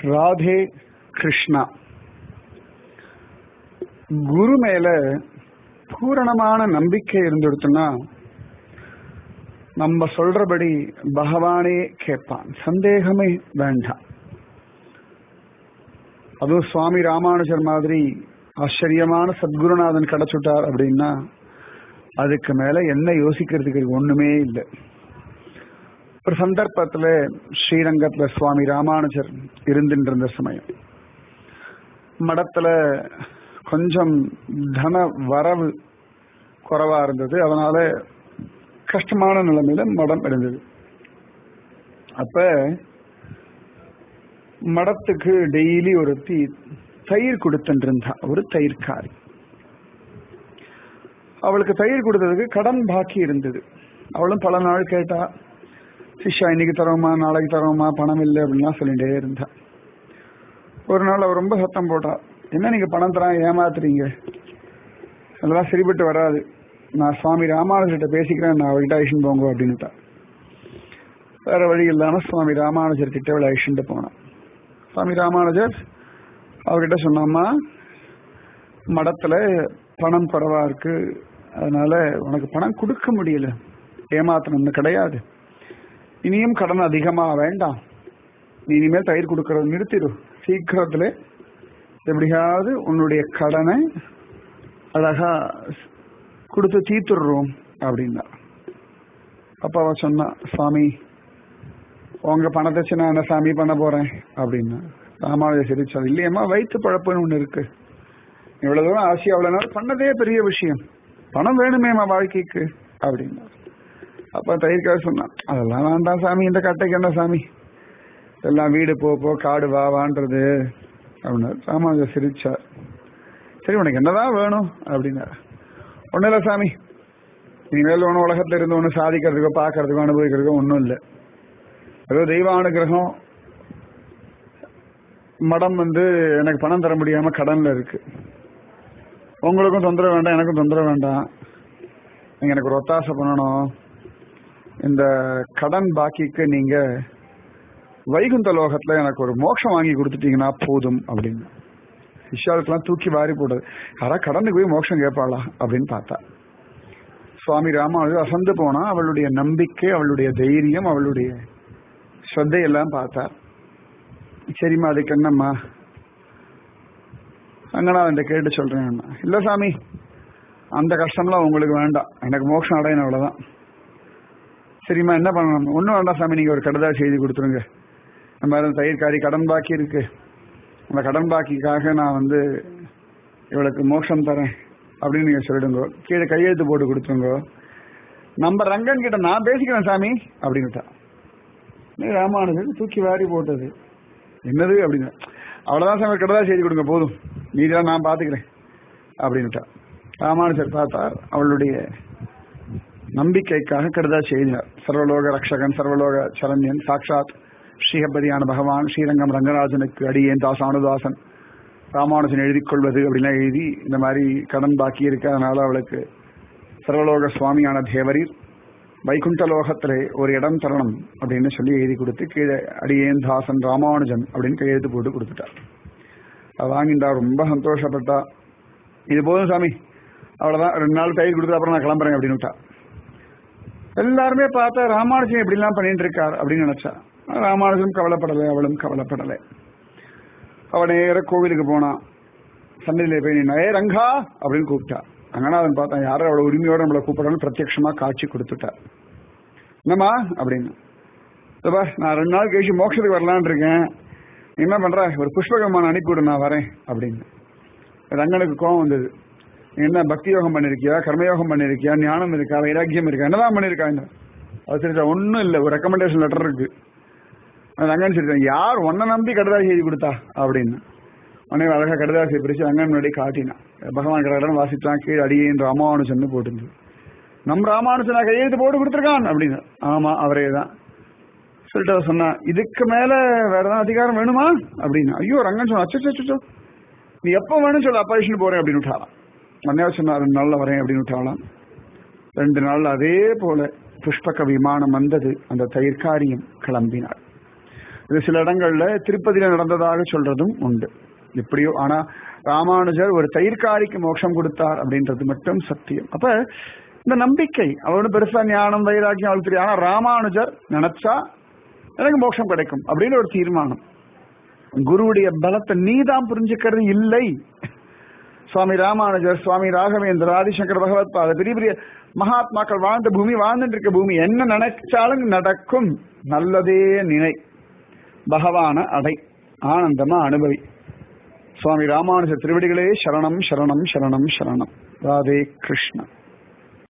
ராதே கிருஷ்ணா குரு மேல பூரணமான நம்பிக்கை இருந்துடுத்துன்னா நம்ம சொல்றபடி பகவானே கேட்பான் சந்தேகமே வேண்டாம் அதுவும் சுவாமி ராமானுஜர் மாதிரி ஆச்சரியமான சத்குருநாதன் கிடைச்சுட்டார் அப்படின்னா அதுக்கு மேல என்ன யோசிக்கிறதுக்கு ஒண்ணுமே இல்லை ஒரு சந்தர்ப்பத்துல ஸ்ரீரங்கத்துல சுவாமி ராமானுஜர் இருந்துட்டு இருந்த சமயம் மடத்துல கொஞ்சம் தன வரவு குறைவா இருந்தது அதனால கஷ்டமான நிலைமையில மடம் இருந்தது அப்ப மடத்துக்கு டெய்லி ஒரு தீ தயிர் கொடுத்துட்டு இருந்தா ஒரு தயிர்காரி அவளுக்கு தயிர் கொடுத்ததுக்கு கடன் பாக்கி இருந்தது அவளும் பல நாள் கேட்டா சிஷ்யா இன்னைக்கு தரோமா நாளைக்கு தரோமா பணம் இல்லை அப்படின்லாம் சொல்லிட்டே இருந்தா ஒரு நாள் அவ ரொம்ப சத்தம் போட்டா என்ன நீங்க பணம் தரா ஏமாத்துறீங்க அதெல்லாம் சரிப்பட்டு வராது நான் சுவாமி ராமானுஜர்கிட்ட பேசிக்கிறேன் நான் அவர்கிட்ட ஐஷன் போங்க அப்படின்னுட்டா வேற வழி இல்லாம சுவாமி ராமானுஜர் கிட்ட அவளை ஐஷன்ட்டு போனான் சுவாமி ராமானுஜர் அவர்கிட்ட சொன்னாமா மடத்துல பணம் குறைவா இருக்கு அதனால உனக்கு பணம் கொடுக்க முடியல ஏமாத்தணும்னு கிடையாது இனியும் கடன் அதிகமா வேண்டாம் நீ இனிமேல் தயிர் கொடுக்கறத நிறுத்திடு சீக்கிரத்துல எப்படியாவது உன்னுடைய கடனை அழகா கொடுத்து தீத்துடுறோம் அப்படின்னா அப்ப அவ சொன்னா சாமி உங்க பணத்தை வச்சு நான் என்ன சாமி பண்ண போறேன் அப்படின்னா ராமானுஜர் சிரிச்சார் இல்லையம்மா வயிற்று பழப்புன்னு ஒண்ணு இருக்கு இவ்வளவு தூரம் ஆசை அவ்வளவு நாள் பண்ணதே பெரிய விஷயம் பணம் வேணுமேம்மா வாழ்க்கைக்கு அப்படின்னா அப்ப தயிர்க்காக சொன்னான் அதெல்லாம் வேண்டாம் சாமி இந்த கட்டைக்கு என்ன சாமி எல்லாம் வீடு போ போ காடு வா வான்றது அப்படின்னாரு ராமானுஜர் சிரிச்சார் சரி உனக்கு என்னதான் வேணும் அப்படின்னாரு ஒன்றும் இல்லை சாமி இனிமேல் ஒன்றும் உலகத்துல இருந்து ஒன்று சாதிக்கிறதுக்கோ பார்க்கறதுக்கோ அனுபவிக்கிறதுக்கோ ஒன்றும் இல்லை ஏதோ தெய்வ அனுகிரகம் மடம் வந்து எனக்கு பணம் தர முடியாம கடன்ல இருக்கு உங்களுக்கும் தொந்தரவு வேண்டாம் எனக்கும் தொந்தரவு வேண்டாம் நீங்க எனக்கு ஒரு ஒத்தாசை பண்ணணும் இந்த கடன் பாக்கிக்கு நீங்க வைகுந்த லோகத்துல எனக்கு ஒரு மோட்சம் வாங்கி கொடுத்துட்டீங்கன்னா போதும் அப்படின்னு சிஷ்யாவுக்கெல்லாம் தூக்கி வாரி போடுறது யாரா கடனுக்கு போய் மோட்சம் கேட்பாளா அப்படின்னு பார்த்தா சுவாமி ராமானுஜர் அசந்து போனா அவளுடைய நம்பிக்கை அவளுடைய தைரியம் அவளுடைய ஸ்ரத்தையெல்லாம் பார்த்தா சரிம்மா அதுக்கு என்னம்மா ரங்கநாதன் கேட்டு சொல்றேன் இல்ல சாமி அந்த கஷ்டம்லாம் உங்களுக்கு வேண்டாம் எனக்கு மோட்சம் அடையணும் அவ்வளவுதான் சரிம்மா என்ன பண்ணணும் ஒன்றும் வேண்டாம் சாமி நீங்க ஒரு கடுதா செய்தி கொடுத்துருங்க இந்த மாதிரி தயிர்காரி கடன் பாக்கி இருக்கு அந்த கடன் பாக்கிக்காக நான் வந்து இவளுக்கு மோட்சம் தரேன் அப்படின்னு நீங்க சொல்லிடுங்க கீழே கையெழுத்து போட்டு கொடுத்துருங்க நம்ம ரங்கன் கிட்ட நான் பேசிக்கிறேன் சாமி அப்படின்னுட்டா நீ ராமானுஜன் தூக்கி வாரி போட்டது என்னது அப்படின்னு அவ்வளவுதான் சாமி கடதா செய்தி கொடுங்க போதும் நீதான் நான் பாத்துக்கிறேன் அப்படின்னுட்டா ராமானுஜர் பார்த்தார் அவளுடைய நம்பிக்கைக்காக கடுதா செய்தினார் சர்வலோக ரக்ஷகன் சர்வலோக சரண்யன் சாட்சாத் ஸ்ரீஹபதியான பகவான் ஸ்ரீரங்கம் ரங்கராஜனுக்கு அடியேன் தாசானுதாசன் ராமானுஜன் எழுதி கொள்வது அப்படிலாம் எழுதி இந்த மாதிரி கடன் பாக்கி இருக்கு அதனால அவளுக்கு சர்வலோக சுவாமியான தேவரீர் வைகுண்ட லோகத்திலே ஒரு இடம் தரணும் அப்படின்னு சொல்லி எழுதி கொடுத்து கீழே அடியேன் தாசன் ராமானுஜன் அப்படின்னு கையெழுத்து போட்டு கொடுத்துட்டார் அது வாங்கிட்டா ரொம்ப சந்தோஷப்பட்டா இது போதும் சாமி அவ்வளவுதான் ரெண்டு நாள் கை கொடுத்து அப்புறம் நான் கிளம்புறேன் அப்படின்னு விட்டா எல்லாருமே பார்த்தா ராமானுஜன் எப்படிலாம் பண்ணிட்டு இருக்கார் அப்படின்னு நினைச்சா ராமானுஜனும் கவலைப்படலை அவளும் கவலைப்படலை அவ நேர கோவிலுக்கு போனான் சன்னதியில போய் நின்னா ஏ ரங்கா அப்படின்னு கூப்பிட்டா ரங்கநாதன் பார்த்தான் யாரும் அவளை உரிமையோட நம்மளை கூப்பிடணும் பிரத்யட்சமா காட்சி கொடுத்துட்டா என்னம்மா அப்படின்னு இதப்பா நான் ரெண்டு நாள் கழிச்சு மோட்சத்துக்கு வரலான் இருக்கேன் நீ என்ன பண்ற ஒரு புஷ்பகமான அனுப்பிவிடு நான் வரேன் அப்படின்னு ரங்கனுக்கு கோபம் வந்தது நீ என்ன பக்தி யோகம் பண்ணிருக்கியா கர்மயோகம் பண்ணிருக்கியா ஞானம் இருக்கா வைராக்கியம் இருக்கா என்னதான் பண்ணிருக்கா அது சரி ஒன்றும் இல்லை ஒரு ரெக்கமெண்டேஷன் லெட்டர் இருக்கு ரங்கன் சொல்லிட்டான் யார் உன்னை நம்பி கடுதாசி எழுதி கொடுத்தா அப்படின்னு உடனே அழகா கடுதாசியை பிரிச்சு ரங்கன் முன்னாடி காட்டினான் பகவான் கடகடன் வாசித்தான் கீழே அடியேன் ராமானுஜன் போட்டு நம் ராமானுஜனா கையெழுத்து போட்டு கொடுத்துருக்கான் அப்படின்னு ஆமா அவரே தான் சொல்லிட்டு அவர் சொன்னா இதுக்கு மேல வேற ஏதாவது அதிகாரம் வேணுமா அப்படின்னு ஐயோ ரங்கன் சொன்னா அச்சோ அச்சோ நீ எப்ப வேணும் சொல்லு அப்பாயிஷன் போறேன் அப்படின்னு விட்டாலாம் மன்னியா சொன்னா ரெண்டு நாள்ல வரேன் அப்படின்னு விட்டாலாம் ரெண்டு நாள் அதே போல புஷ்பக விமானம் வந்தது அந்த தயிர்காரியம் கிளம்பினார் இது சில இடங்கள்ல திருப்பதியில நடந்ததாக சொல்றதும் உண்டு எப்படியோ ஆனா ராமானுஜர் ஒரு தயிர்காரிக்கு மோட்சம் கொடுத்தார் அப்படின்றது மட்டும் சத்தியம் அப்ப இந்த நம்பிக்கை அவரோட பெருசா ஞானம் வைராக்கியம் அவளுக்கு தெரியும் ஆனா ராமானுஜர் நினைச்சா எனக்கு மோட்சம் கிடைக்கும் அப்படின்னு ஒரு தீர்மானம் குருவுடைய பலத்தை நீதான் புரிஞ்சுக்கிறது இல்லை சுவாமி ராமானுஜர் சுவாமி ராகவேந்தர் ஆதிசங்கர் பகவத் பாத பெரிய பெரிய மகாத்மாக்கள் வாழ்ந்த பூமி வாழ்ந்துட்டு இருக்க பூமி என்ன நினைச்சாலும் நடக்கும் நல்லதே நினை பகவான அடை ஆனந்தமா அனுபவி சுவாமி ராமானுஜர் திருவடிகளே சரணம் சரணம் சரணம் சரணம் ராதே கிருஷ்ணன்